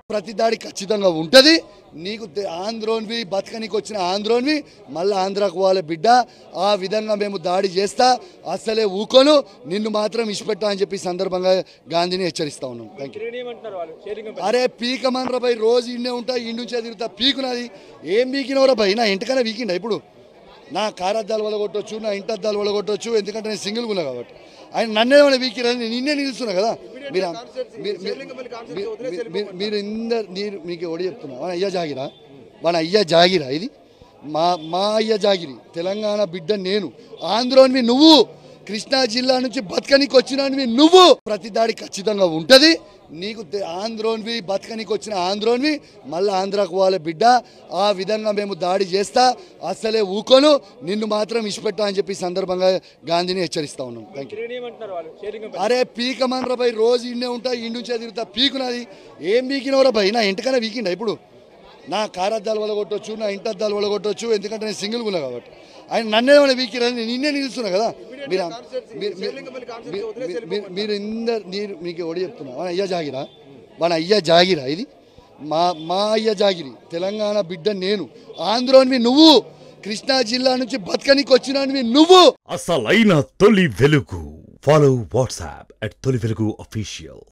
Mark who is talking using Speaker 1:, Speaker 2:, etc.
Speaker 1: ప్రతి దాడి ఖచ్చితంగా ఉంటుంది నీకు తె- ఆంధ్రోన్వి బతకనికి వచ్చిన ఆంధ్రోన్వి మళ్ళీ ఆంధ్రాకు పోవాలి బిడ్డ ఆ విధంగా మేము దాడి చేస్తా అసలే ఊకోను నిన్ను మాత్రం ఇష్టపెట్టా అని చెప్పి ఈ సందర్భంగా గాంధీని హెచ్చరిస్తా ఉన్నాం థ్యాంక్ యూ
Speaker 2: ఏమంటున్నారు వాళ్ళు షేరింగ్
Speaker 1: అరే పీకమనరా భయ్ రోజు ఇండే ఉంటా ఇండి నుంచే తిరుగుతా పీకునది ఏం పీకినవరా భయ్ నా ఇంటికన్నా వీకిండా ఇప్పుడు నా కారద్దాలు వలగొట్టొచ్చు నా ఇంటద్దాలు వలగొట్టొచ్చు ఎందుకంటే నేను సింగిల్ ఉన్నా కాబట్టి ఆయన నన్నేమైనా వీకిరని నేను నిన్నే నిలుస్తున్నా కదా మీరు మీరు- మీరు- మీరు- మీరు- మీరు ఇందరు మీరు మీకు ఎవడు చెప్తున్నా మన అయ్య జాగిరా మన అయ్య జాగిరా ఇది మా మా అయ్య జాగిరి తెలంగాణ బిడ్డ నేను ఆంధ్రోనివి నువ్వు కృష్ణా జిల్లా నుంచి బతకనికి వచ్చినవి నువ్వు ప్రతి దాడి ఖచ్చితంగా ఉంటుంది నీకు తె- ఆంధ్రోన్వి బతకనికి వచ్చిన ఆంధ్రోన్వి మళ్ళీ ఆంధ్రాకు పోవాలి బిడ్డ ఆ విధంగా మేము దాడి చేస్తా అసలే ఊకోను నిన్ను మాత్రం ఇష్టపెట్టా అని చెప్పి ఈ సందర్భంగా గాంధీని హెచ్చరిస్తా ఉన్నాం థ్యాంక్ యూ
Speaker 2: ఏమంటున్నారు వాళ్ళు షేరింగ్
Speaker 1: అరే పీకమనరా భయ్ రోజు ఇండే ఉంటా ఇండి నుంచే తిరుగుతా పీకునది ఏం పీకినవరా భయ్ నా ఇంటికన్నా వీకిండా ఇప్పుడు నా కారద్దాలు వలగొట్టొచ్చు నా ఇంటద్దాలు వలగొట్టొచ్చు ఎందుకంటే నేను సింగిల్ ఉన్నా కాబట్టి ఆయన నన్నేమైనా వీకిరని నేను నిన్నే నిలుస్తున్నా కదా మీరు మీరు- మీరు- మీరు- మీరు- మీరు ఇందరు మీరు మీకు ఎవడు చెప్తున్నా మన అయ్య జాగిరా మన అయ్య జాగిరా ఇది మా మా అయ్య జాగిరి తెలంగాణ బిడ్డ నేను ఆంధ్రోనివి నువ్వు కృష్ణా జిల్లా నుంచి బతకనికి వచ్చినవి నువ్వు
Speaker 3: అసలైన తొలి వెలుగు ఫాలో వాట్సాప్ అట్ తొలి వెలుగు అఫీషియల్